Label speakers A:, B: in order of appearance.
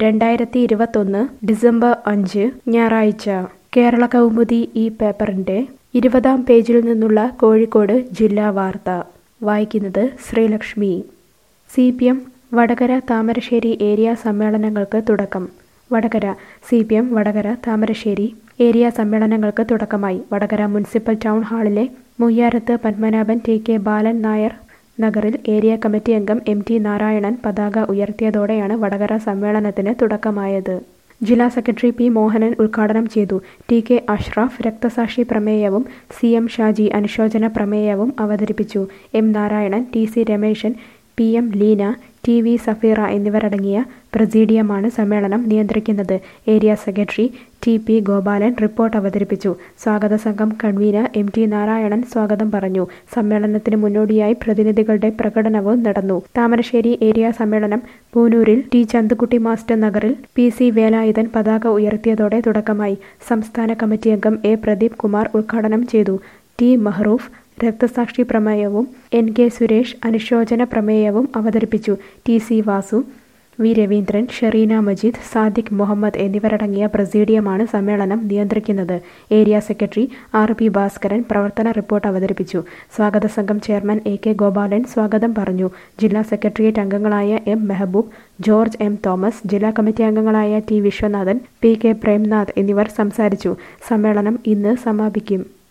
A: രണ്ടായിരത്തി ഇരുപത്തൊന്ന് ഡിസംബർ അഞ്ച് ഞായറാഴ്ച കേരള കൗമുദി ഈ പേപ്പറിന്റെ ഇരുപതാം പേജിൽ നിന്നുള്ള കോഴിക്കോട് ജില്ലാ വാർത്ത വായിക്കുന്നത് Sreelakshmi C P M Vadakara Thamarassery area സമ്മേളനങ്ങൾക്ക് തുടക്കം Vadakara C P M Vadakara Thamarassery area സമ്മേളനങ്ങൾക്ക് തുടക്കമായി വടകര മുനിസിപ്പൽ ടൗൺ ഹാളിലെ മുയ്യാരത്ത് പത്മനാഭൻ ടി കെ ബാലൻ നായർ നഗറിൽ ഏരിയ കമ്മിറ്റി അംഗം എം ടി നാരായണൻ പതാക ഉയർത്തിയതോടെയാണ് വടകര സമ്മേളനത്തിന് തുടക്കമായത് ജില്ലാ സെക്രട്ടറി പി മോഹനൻ ഉദ്ഘാടനം ചെയ്തു ടി കെ അഷ്റഫ് രക്തസാക്ഷി പ്രമേയവും സി എം ഷാജി അനുശോചന പ്രമേയവും അവതരിപ്പിച്ചു M Narayanan T C Rameshan P M Leena T V Safeera എന്നിവരടങ്ങിയ പ്രസീഡിയമാണ് സമ്മേളനം നിയന്ത്രിക്കുന്നത് area secretary T P Gopalan report അവതരിപ്പിച്ചു സ്വാഗത സംഘം കൺവീനർ എം ടി നാരായണൻ സ്വാഗതം പറഞ്ഞു സമ്മേളനത്തിന് മുന്നോടിയായി പ്രതിനിധികളുടെ പ്രകടനവും നടന്നു താമരശ്ശേരി ഏരിയ സമ്മേളനം പൂനൂരിൽ ടി ചന്തുക്കുട്ടി മാസ്റ്റർ നഗറിൽ പി സി വേലായുധൻ പതാക ഉയർത്തിയതോടെ തുടക്കമായി സംസ്ഥാന കമ്മിറ്റി അംഗം എ പ്രദീപ് കുമാർ ഉദ്ഘാടനം ചെയ്തു ടി മഹ്റൂഫ് രക്തസാക്ഷി പ്രമേയവും എൻ കെ സുരേഷ് അനുശോചന പ്രമേയവും അവതരിപ്പിച്ചു T C Vasu V Raveendran Shereena Majeed Sadiq Muhammad എന്നിവരടങ്ങിയ പ്രസീഡിയമാണ് സമ്മേളനം നിയന്ത്രിക്കുന്നത് area secretary R P Bhaskaran പ്രവർത്തന റിപ്പോർട്ട് അവതരിപ്പിച്ചു സ്വാഗത സംഘം ചെയർമാൻ എ കെ ഗോപാലൻ സ്വാഗതം പറഞ്ഞു ജില്ലാ സെക്രട്ടേറിയറ്റ് അംഗങ്ങളായ എം മെഹബൂബ് ജോർജ് എം തോമസ് ജില്ലാ കമ്മിറ്റി അംഗങ്ങളായ T Viswanathan P K Premnath എന്നിവർ സംസാരിച്ചു സമ്മേളനം ഇന്ന് സമാപിക്കും